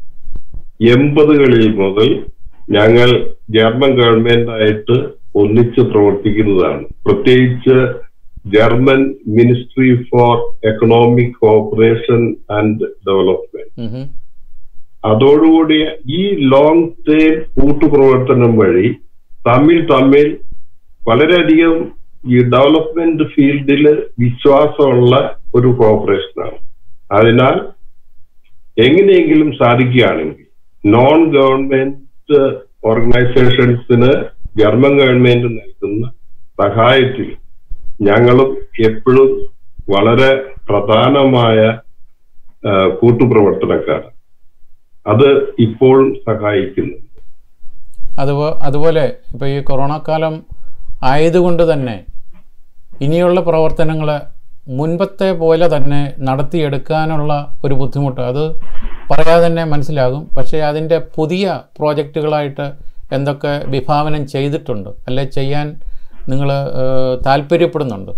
എൺപതുകളിൽ മുതൽ ഞങ്ങൾ ജർമ്മൻ ഗവൺമെന്റായിട്ട് ഒന്നിച്ച് പ്രവർത്തിക്കുന്നതാണ് പ്രത്യേകിച്ച് German ministry for economic cooperation and development ഉം ഹും. അതോടുകൂടി ഈ ലോങ് ടേം കൂട്ടുപ്രവർത്തനം വഴി തമ്മിൽ തമ്മിൽ വളരെയധികം ഈ ഡെവലപ്മെന്റ് ഫീൽഡിൽ വിശ്വാസമുള്ള ഒരു കോർപ്പറേഷനാണ് അതിനാൽ എങ്ങനെയെങ്കിലും സാധിക്കുകയാണെങ്കിൽ നോൺ ഗവൺമെന്റ് ഓർഗനൈസേഷൻസിന് ജർമ്മൻ ഗവൺമെന്റ് നൽകുന്ന സഹായത്തിൽ ഞങ്ങളും എപ്പോഴും വളരെ പ്രധാനമായ ആ, കൂട്ടുപ്രവർത്തനക്കാരാണ് അത് ഇപ്പോഴും സഹായിക്കുന്നു അതുപോ അതുപോലെ ഇപ്പോൾ ഈ കൊറോണ കാലം ആയതുകൊണ്ട് തന്നെ ഇനിയുള്ള പ്രവർത്തനങ്ങൾ മുൻപത്തെ പോലെ തന്നെ നടത്തിയെടുക്കാനുള്ള ഒരു ബുദ്ധിമുട്ട് അത് പറയാതെ തന്നെ മനസ്സിലാകും പക്ഷേ അതിൻ്റെ പുതിയ പ്രോജക്റ്റുകളായിട്ട് എന്തൊക്കെ വിഭാവനം ചെയ്തിട്ടുണ്ട് അല്ലെ ചെയ്യാൻ നിങ്ങൾ താല്പര്യപ്പെടുന്നുണ്ട്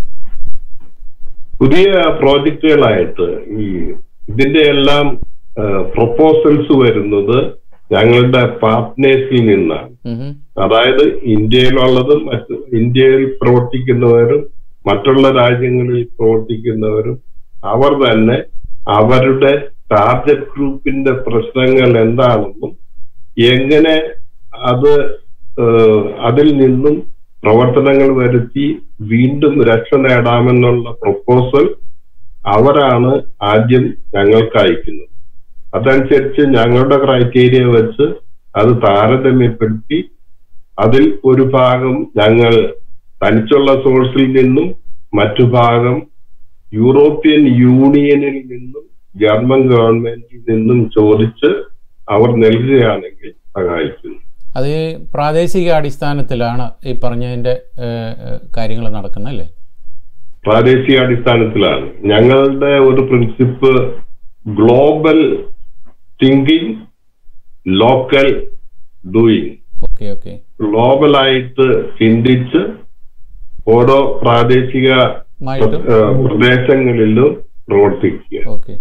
പുതിയ പ്രോജക്റ്റുകളായിട്ട് ഈ ഇതിന്റെ എല്ലാം പ്രൊപ്പോസൽസ് വരുന്നത് ഞങ്ങളുടെ പാർട്ട്നേഴ്സിൽ നിന്നാണ് ഉം ഹും. അതായത് ഇന്ത്യയിലുള്ളതും മറ്റ് ഇന്ത്യയിൽ പ്രവർത്തിക്കുന്നവരും മറ്റുള്ള രാജ്യങ്ങളിൽ പ്രവർത്തിക്കുന്നവരും അവർ തന്നെ അവരുടെ ടാർഗറ്റ് ഗ്രൂപ്പിന്റെ പ്രശ്നങ്ങൾ എന്താണെന്നും എങ്ങനെ അത് ഏഹ്, അതിൽ നിന്നും പ്രവർത്തനങ്ങൾ വരുത്തി വീണ്ടും രക്ഷ നേടാമെന്നുള്ള പ്രൊപ്പോസൽ അവരാണ് ആദ്യം ഞങ്ങൾക്ക് അയക്കുന്നത് അതനുസരിച്ച് ഞങ്ങളുടെ ക്രൈറ്റീരിയ വെച്ച് അത് താരതമ്യപ്പെടുത്തി അതിൽ ഒരു ഭാഗം ഞങ്ങൾ തനിച്ചുള്ള സോഴ്സിൽ നിന്നും മറ്റു ഭാഗം യൂറോപ്യൻ യൂണിയനിൽ നിന്നും ജർമ്മൻ ഗവൺമെന്റിൽ നിന്നും ചോദിച്ച് അവർ നൽകുകയാണെങ്കിൽ സഹായിക്കുന്നു അത് ഈ പ്രാദേശിക അടിസ്ഥാനത്തിലാണ് ഈ പറഞ്ഞതിൻ്റെ കാര്യങ്ങൾ നടക്കുന്നത് അല്ലേ പ്രാദേശിക അടിസ്ഥാനത്തിലാണ് ഞങ്ങളുടെ ഒരു principle global thinking local doing okay okay ഗ്ലോബലായിട്ട് ചിന്തിച്ച് ഓരോ പ്രാദേശിക മായിട്ടും ഏഹ്, പ്രദേശങ്ങളിലും പ്രവർത്തിക്കുക ഓക്കെ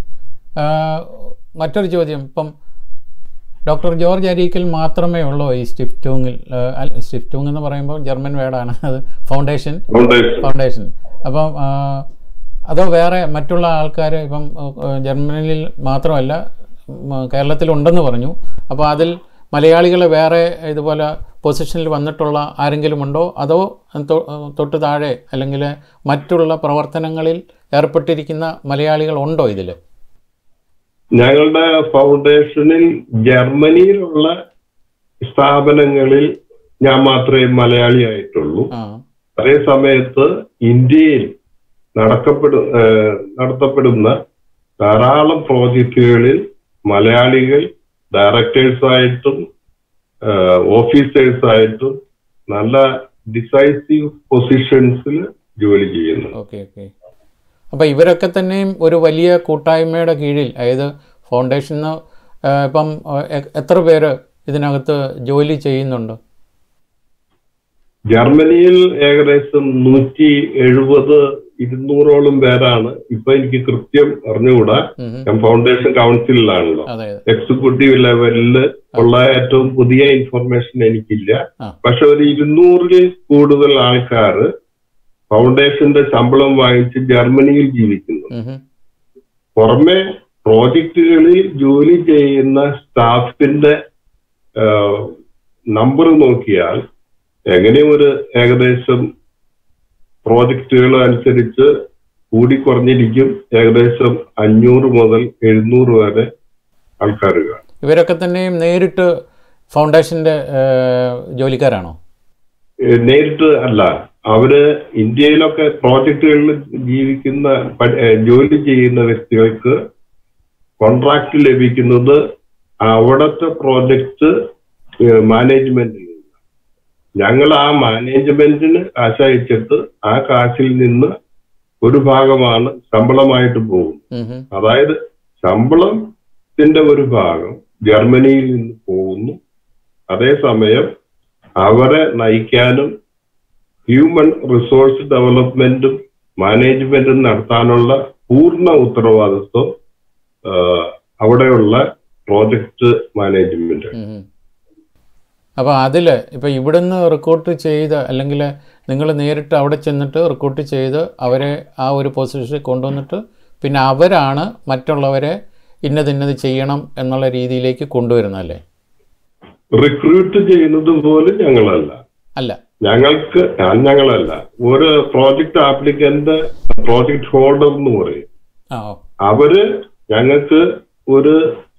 മറ്റൊരു ചോദ്യം ഇപ്പം ഡോക്ടർ ജോർജ് അരീക്കൽ മാത്രമേ ഉള്ളൂ ഈ സ്റ്റിഫ്റ്റൂങ്ങിൽ സ്റ്റിഫ്റ്റൂങ് എന്ന് പറയുമ്പോൾ ജർമ്മൻ വേർഡാണ് അത് ഫൗണ്ടേഷൻ ഫൗണ്ടേഷൻ ഫൗണ്ടേഷൻ അപ്പം ആ, അതോ വേറെ മറ്റുള്ള ആൾക്കാർ ഇപ്പം ആ, ജർമ്മനിയിൽ മാത്രമല്ല ഉം, കേരളത്തിലുണ്ടെന്ന് പറഞ്ഞു അപ്പോൾ അതിൽ മലയാളികൾ വേറെ ഇതുപോലെ പൊസിഷനിൽ വന്നിട്ടുള്ള ആരെങ്കിലും ഉണ്ടോ അതോ തൊ- തൊട്ട് താഴെ അല്ലെങ്കിൽ മറ്റുള്ള പ്രവർത്തനങ്ങളിൽ ഏർപ്പെട്ടിരിക്കുന്ന മലയാളികൾ ഉണ്ടോ ഇതിൽ ഞങ്ങളുടെ ഫൗണ്ടേഷനിൽ ജർമ്മനിയിലുള്ള സ്ഥാപനങ്ങളിൽ ഞാൻ മാത്രമേ മലയാളിയായിട്ടുള്ളൂ ആ അതേ സമയത്ത് ഇന്ത്യയിൽ നടക്കപ്പെടു ഏഹ് നടത്തപ്പെടുന്ന ധാരാളം പ്രോജക്റ്റുകളിൽ മലയാളികൾ ഡയറക്ടേഴ്സായിട്ടും ഓഫീസേഴ്സായിട്ടും നല്ല ഡിസൈസീവ് പൊസിഷൻസിൽ ജോലി ചെയ്യുന്നു ഓക്കെ ഓക്കെ അപ്പോൾ ഇവരൊക്കെ തന്നെയും ഒരു വലിയ കൂട്ടായ്മയുടെ കീഴിൽ അതായത് ഫൗണ്ടേഷൻ എന്ന് ഏഹ് ഇപ്പം ഏഹ് എ- എത്ര പേര് ഇതിനകത്ത് ജോലി ചെയ്യുന്നുണ്ട് ജർമ്മനിയിൽ ഏകദേശം നൂറ്റി എഴുപത് ഇരുന്നൂറോളം പേരാണ് ഇപ്പൊ എനിക്ക് കൃത്യം അറിഞ്ഞുകൂടാ ഉം ഉം. ഞാൻ ഫൗണ്ടേഷൻ കൗൺസിലിലാണല്ലോ അതെ അതെ എക്സിക്യൂട്ടീവ് ലെവലിൽ ഉള്ള ഏറ്റവും പുതിയ ഇൻഫർമേഷൻ എനിക്കില്ല ആ. പക്ഷെ ഒരു ഇരുന്നൂറിൽ കൂടുതൽ ആൾക്കാർ ഫൗണ്ടേഷന്റെ ശമ്പളം വാങ്ങിച്ച് ജർമ്മനിയിൽ ജീവിക്കുന്നു ഉം ഉം. പുറമെ പ്രോജക്റ്റുകളിൽ ജോലി ചെയ്യുന്ന സ്റ്റാഫിന്റെ നമ്പർ നോക്കിയാൽ എങ്ങനെയും ഒരു ഏകദേശം പ്രോജക്റ്റുകൾ അനുസരിച്ച് കൂടിക്കുറഞ്ഞിരിക്കും ഏകദേശം അഞ്ഞൂറ് മുതൽ എഴുന്നൂറ് വരെ ആൾക്കാർ കാണും ഇവരൊക്കെ തന്നെയും നേരിട്ട് ഫൗണ്ടേഷൻ്റെ ഏഹ് ജോലിക്കാരാണോ ഏഹ് നേരിട്ട് അല്ല അവര് ഇന്ത്യയിലൊക്കെ പ്രോജക്റ്റുകളിൽ ജീവിക്കുന്ന പ- ഏഹ് ജോലി ചെയ്യുന്ന വ്യക്തികൾക്ക് കോൺട്രാക്ട് ലഭിക്കുന്നത് അവിടുത്തെ പ്രോജക്റ്റ് മാനേജ്മെന്റിൽ നിന്ന് ഞങ്ങൾ ആ മാനേജ്മെന്റിന് കാശയച്ചിട്ട് ആ കാശിൽ നിന്ന് ഒരു ഭാഗമാണ് ശമ്പളമായിട്ട് പോകും ഉം ഉം. അതായത് ശമ്പളത്തിന്റെ ഒരു ഭാഗം ജർമ്മനിയിൽ നിന്ന് പോകുന്നു അതേസമയം അവരെ നയിക്കാനും ഹ്യൂമൻ റിസോഴ്സ് ഡെവലപ്മെന്റും മാനേജ്മെന്റും നടത്താനുള്ള പൂർണ്ണ ഉത്തരവാദിത്വം ആ, അവിടെയുള്ള പ്രോജക്റ്റ് മാനേജ്മെന്റ് ഉം ഉം. അപ്പോൾ അതിൽ ഇപ്പോൾ ഇവിടുന്ന് റിക്രൂട്ട് ചെയ്ത് അല്ലെങ്കിൽ നിങ്ങൾ നേരിട്ട് അവിടെ ചെന്നിട്ട് റിക്രൂട്ട് ചെയ്ത് അവരെ ആ ഒരു പൊസിഷനിൽ കൊണ്ടുവന്നിട്ട് പിന്നെ അവരാണ് മറ്റുള്ളവരെ ഇന്നത് ഇന്നത് ചെയ്യണം എന്നുള്ള രീതിയിലേക്ക് കൊണ്ടുവരുന്നതല്ലേ റിക്രൂട്ട് ചെയ്യുന്നത് പോലും ഞങ്ങളല്ല അല്ല ഞങ്ങൾക്ക് ഞാൻ ഞങ്ങളല്ല ഒരു പ്രോജക്റ്റ് ആപ്ലിക്കന്റ് പ്രോജക്ട് ഹോൾഡർ എന്ന് പറയും ആ ഓ അവര് ഞങ്ങൾക്ക് ഒരു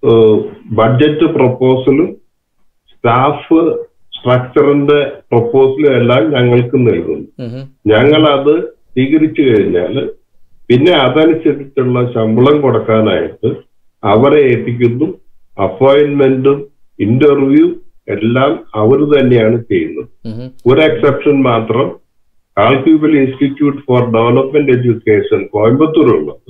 ബഡ്ജറ്റ് പ്രപ്പോസലും സ്റ്റാഫ് സ്ട്രക്ചറിന്റെ പ്രപ്പോസലും എല്ലാം ഞങ്ങൾക്ക് നൽകുന്നു ഉം ഉം. ഞങ്ങൾ അത് സ്വീകരിച്ചു കഴിഞ്ഞാൽ പിന്നെ അതനുസരിച്ചുള്ള ശമ്പളം കൊടുക്കാനായിട്ട് അവരെ ഏൽപ്പിക്കുന്നു അപ്പോയിന്റ്മെന്റും ഇന്റർവ്യൂ എല്ലാം അവർ തന്നെയാണ് ചെയ്യുന്നത് ഉം ഉം. ഒരു എക്സെപ്ഷൻ മാത്രം കാൽക്യൂബൽ ഇൻസ്റ്റിറ്റ്യൂട്ട് ഫോർ ഡെവലപ്മെന്റ് എഡ്യൂക്കേഷൻ കോയമ്പത്തൂരുള്ളത്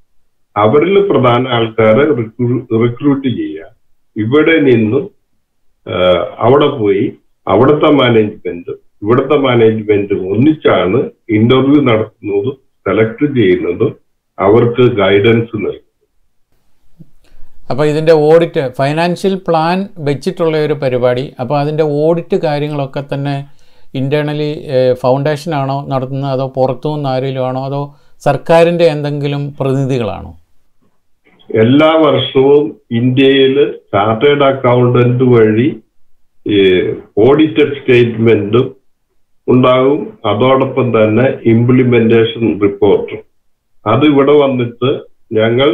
അവരിൽ പ്രധാന ആൾക്കാരെ റിക്രൂട്ട് ചെയ്യുക ഇവിടെ നിന്നും ആ, അവിടെ പോയി അവിടുത്തെ മാനേജ്മെന്റും ഇവിടുത്തെ മാനേജ്മെന്റും ഒന്നിച്ചാണ് ഇന്റർവ്യൂ നടത്തുന്നതും സെലക്ട് ചെയ്യുന്നതും അവർക്ക് ഗൈഡൻസ് നൽകും അപ്പോൾ ഇതിൻ്റെ ഓഡിറ്റ് ഫൈനാൻഷ്യൽ പ്ലാൻ വെച്ചിട്ടുള്ള ഒരു പരിപാടി അപ്പോൾ അതിൻ്റെ ഓഡിറ്റ് കാര്യങ്ങളൊക്കെ തന്നെ ഇൻറ്റേർണലി ഫൗണ്ടേഷനാണോ നടത്തുന്നത് അതോ പുറത്തുനിന്ന് ആരെങ്കിലും ആണോ അതോ സർക്കാരിൻ്റെ എന്തെങ്കിലും പ്രതിനിധികളാണോ എല്ലാ വർഷവും ഇന്ത്യയിൽ ചാർട്ടേഡ് അക്കൗണ്ടന്റ് വഴി ഓഡിറ്റഡ് സ്റ്റേറ്റ്മെന്റും ഉണ്ടാകും അതോടൊപ്പം തന്നെ ഇംപ്ലിമെന്റേഷൻ റിപ്പോർട്ടും അത് ഇവിടെ വന്നിട്ട് ഞങ്ങൾ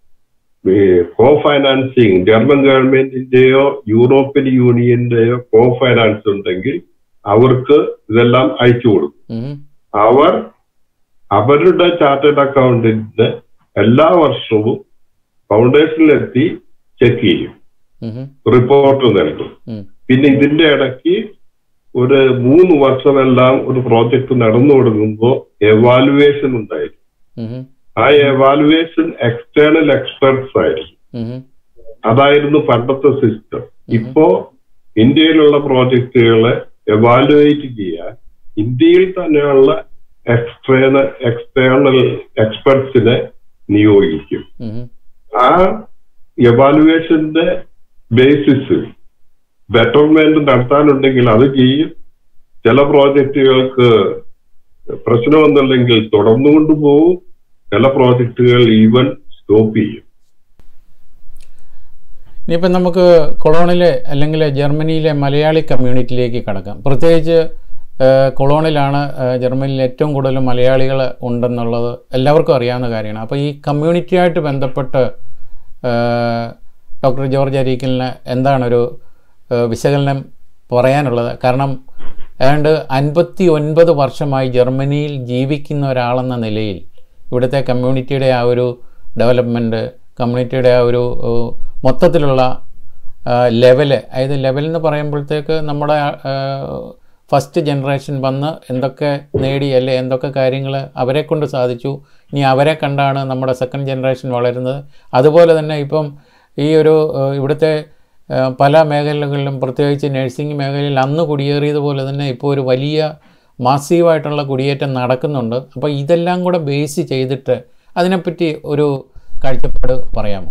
കോ ഫൈനാൻസിങ് ജർമ്മൻ ഗവൺമെന്റിന്റെയോ യൂറോപ്യൻ യൂണിയന്റെയോ കോ ഫൈനാൻസ് ഉണ്ടെങ്കിൽ അവർക്ക് ഇതെല്ലാം അയച്ചു കൊടുക്കും ഉം. അവർ അവരുടെ ചാർട്ടേഡ് അക്കൗണ്ടന്റിന് എല്ലാ വർഷവും ഫൗണ്ടേഷനിലെത്തി ചെക്ക് ചെയ്യും ഉം. റിപ്പോർട്ട് നൽകും ഉം. പിന്നെ ഇതിന്റെ ഇടയ്ക്ക് ഒരു മൂന്ന് വർഷമെല്ലാം ഒരു പ്രോജക്റ്റ് നടന്നു തുടങ്ങുമ്പോൾ എവാലുവേഷൻ ഉണ്ടായിരിക്കും ഉം. ആ എവാലുവേഷൻ എക്സ്റ്റേണൽ എക്സ്പെർട്സ് ആയിരിക്കും ഉം. അതായിരുന്നു പണ്ടത്തെ സിസ്റ്റം ഇപ്പോ ഇന്ത്യയിലുള്ള പ്രോജക്റ്റുകളെ എവാലുവേറ്റ് ചെയ്യാൻ ഇന്ത്യയിൽ തന്നെയുള്ള എക്സ്റ്റേണൽ എക്സ്റ്റേണൽ എക്സ്പെർട്സിനെ നിയോഗിക്കും ഉം. ആ എവാലുവേഷന്റെ ബേസിസിൽ ബെറ്റർമെന്റ് നടത്താനുണ്ടെങ്കിൽ അത് ചെയ്യും ചില പ്രോജക്റ്റുകൾക്ക് പ്രശ്നമൊന്നുമില്ലെങ്കിൽ തുടർന്നുകൊണ്ട് പോകും ചില പ്രോജക്റ്റുകൾ ഈവൻ സ്റ്റോപ്പ് ചെയ്യും ഇനിയിപ്പം നമുക്ക് കൊളോണിലെ അല്ലെങ്കിൽ ജർമ്മനിയിലെ മലയാളി കമ്മ്യൂണിറ്റിയിലേക്ക് കടക്കാം പ്രത്യേകിച്ച് ഏഹ്, കൊളോണിലാണ് ഏഹ്, ജർമ്മനിയിൽ ഏറ്റവും കൂടുതൽ മലയാളികൾ ഉണ്ടെന്നുള്ളത് എല്ലാവർക്കും അറിയാവുന്ന കാര്യമാണ് അപ്പോൾ ഈ കമ്മ്യൂണിറ്റിയായിട്ട് ബന്ധപ്പെട്ട് ഏഹ്, ഡോക്ടർ ജോർജ് അരീക്കലിന് എന്താണൊരു ഏഹ്, വിശകലനം പറയാനുള്ളത് കാരണം ഏതാണ്ട് അൻപത്തി ഒൻപത് വർഷമായി ജർമ്മനിയിൽ ജീവിക്കുന്ന ഒരാളെന്ന നിലയിൽ ഇവിടുത്തെ കമ്മ്യൂണിറ്റിയുടെ ആ ഒരു ഡെവലപ്മെൻറ്റ് കമ്മ്യൂണിറ്റിയുടെ ആ ഒരു ഏഹ്, മൊത്തത്തിലുള്ള ലെവല് അതായത് ലെവൽ എന്ന് പറയുമ്പോഴത്തേക്ക് നമ്മുടെ ഫസ്റ്റ് ജനറേഷൻ വന്ന് എന്തൊക്കെ നേടി അല്ലെ എന്തൊക്കെ കാര്യങ്ങൾ അവരെ കൊണ്ട് സാധിച്ചു ഇനി അവരെ കണ്ടാണ് നമ്മുടെ സെക്കൻഡ് ജനറേഷൻ വളരുന്നത് അതുപോലെ തന്നെ ഇപ്പം ഈ ഒരു ഏഹ്, ഇവിടുത്തെ ഏഹ്, പല മേഖലകളിലും പ്രത്യേകിച്ച് നഴ്സിംഗ് മേഖലയിൽ അന്ന് കുടിയേറിയതുപോലെ തന്നെ ഇപ്പോൾ ഒരു വലിയ മാസീവായിട്ടുള്ള കുടിയേറ്റം നടക്കുന്നുണ്ട് അപ്പോൾ ഇതെല്ലാം കൂടെ ബേസ് ചെയ്തിട്ട് അതിനെപ്പറ്റി ഒരു കാഴ്ചപ്പാട് പറയാമോ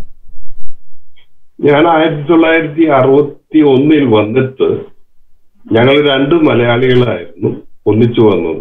ഞാൻ ആയിരത്തി തൊള്ളായിരത്തി അറുപത്തി ഒന്നിൽ വന്നിട്ട് ഞങ്ങൾ രണ്ട് മലയാളികളായിരുന്നു ഒന്നിച്ചു വന്നത്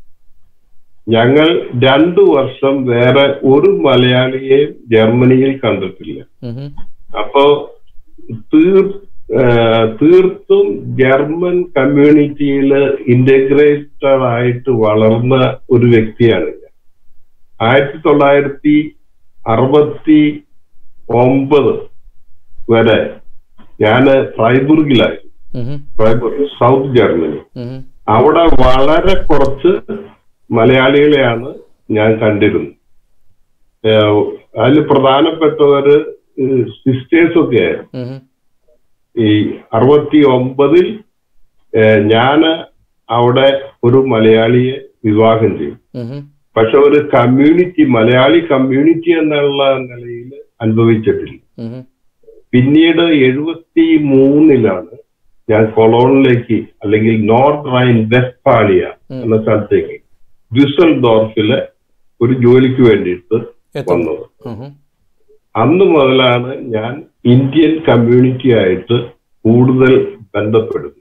ഞങ്ങൾ രണ്ടു വർഷം വേറെ ഒരു മലയാളിയെ ജർമ്മനിയിൽ കണ്ടിട്ടില്ല ഉം അപ്പോ തീർ ആ, തീർത്തും ജർമ്മൻ കമ്മ്യൂണിറ്റിയിൽ ഇന്റഗ്രേറ്റഡ് ആയിട്ട് വളർന്ന ഒരു വ്യക്തിയാണ് ഞാൻ ആയിരത്തി തൊള്ളായിരത്തി അറുപത്തി ഒമ്പത് വരെ ഞാന് ഫ്രൈബുർഗിലായിരുന്നു ഉം ഫ്രൈബുർഗ് സൗത്ത് ജർമ്മനി ഉം അവിടെ വളരെ കുറച്ച് മലയാളികളെയാണ് ഞാൻ കണ്ടിരുന്നത് ഏഹ് അതിൽ പ്രധാനപ്പെട്ടവര് സിസ്റ്റേഴ്സ് ഒക്കെ ആയിരുന്നു ഉം ഈ അറുപത്തി ഒമ്പതിൽ ഞാന് അവിടെ ഒരു മലയാളിയെ വിവാഹം ചെയ്തു ഉം പക്ഷെ ഒരു കമ്മ്യൂണിറ്റി മലയാളി കമ്മ്യൂണിറ്റി എന്നുള്ള നിലയിൽ അനുഭവിച്ചിട്ടില്ല ഉം പിന്നീട് എഴുപത്തി മൂന്നിലാണ് ഞാൻ കൊളോണിലേക്ക് അല്ലെങ്കിൽ നോർത്ത് റൈൻ വെസ്റ്റ്ഫാലിയ എന്ന സ്ഥലത്തേക്ക് ഡ്യൂസൽഡോർഫിലെ ഒരു ജോലിക്ക് വേണ്ടിയിട്ട് എത്തുന്നു വന്നത് ഉം അന്ന് മുതലാണ് ഞാൻ ഇന്ത്യൻ കമ്മ്യൂണിറ്റി ആയിട്ട് കൂടുതൽ ബന്ധപ്പെടുന്നത്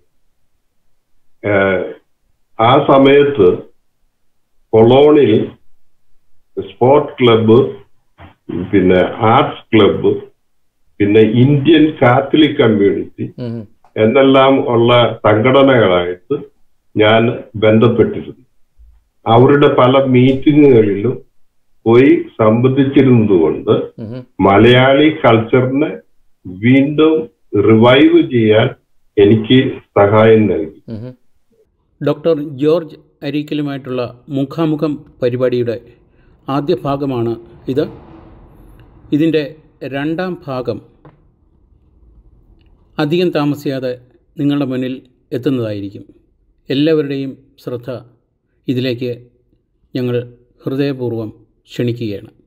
ഏഹ് ആ സമയത്ത് കൊളോണിൽ സ്പോർട്സ് ക്ലബ്ബ് പിന്നെ ആർട്സ് ക്ലബ്ബ് പിന്നെ ഇന്ത്യൻ കാത്തലിക് കമ്മ്യൂണിറ്റി ഉം എന്നെല്ലാം ഉള്ള സംഘടനകളായിട്ട് ഞാൻ ബന്ധപ്പെട്ടിരുന്നു അവരുടെ പല മീറ്റിങ്ങുകളിലും പോയി സംബന്ധിച്ചിരുന്നതുകൊണ്ട് ഉം മലയാളി കൾച്ചറിനെ വീണ്ടും റിവൈവ് ചെയ്യാൻ എനിക്ക് സഹായം നൽകി ഉം. ഡോക്ടർ ജോർജ് അരീക്കലുമായിട്ടുള്ള മുഖാമുഖം പരിപാടിയുടെ ആദ്യ ഭാഗമാണ് ഇത് ഇതിൻ്റെ രണ്ടാം ഭാഗം അധികം താമസിയാതെ നിങ്ങളുടെ മുന്നിൽ എത്തുന്നതായിരിക്കും എല്ലാവരുടെയും ശ്രദ്ധ ഇതിലേക്ക് ഞങ്ങൾ ഹൃദയപൂർവ്വം ക്ഷണിക്കുകയാണ്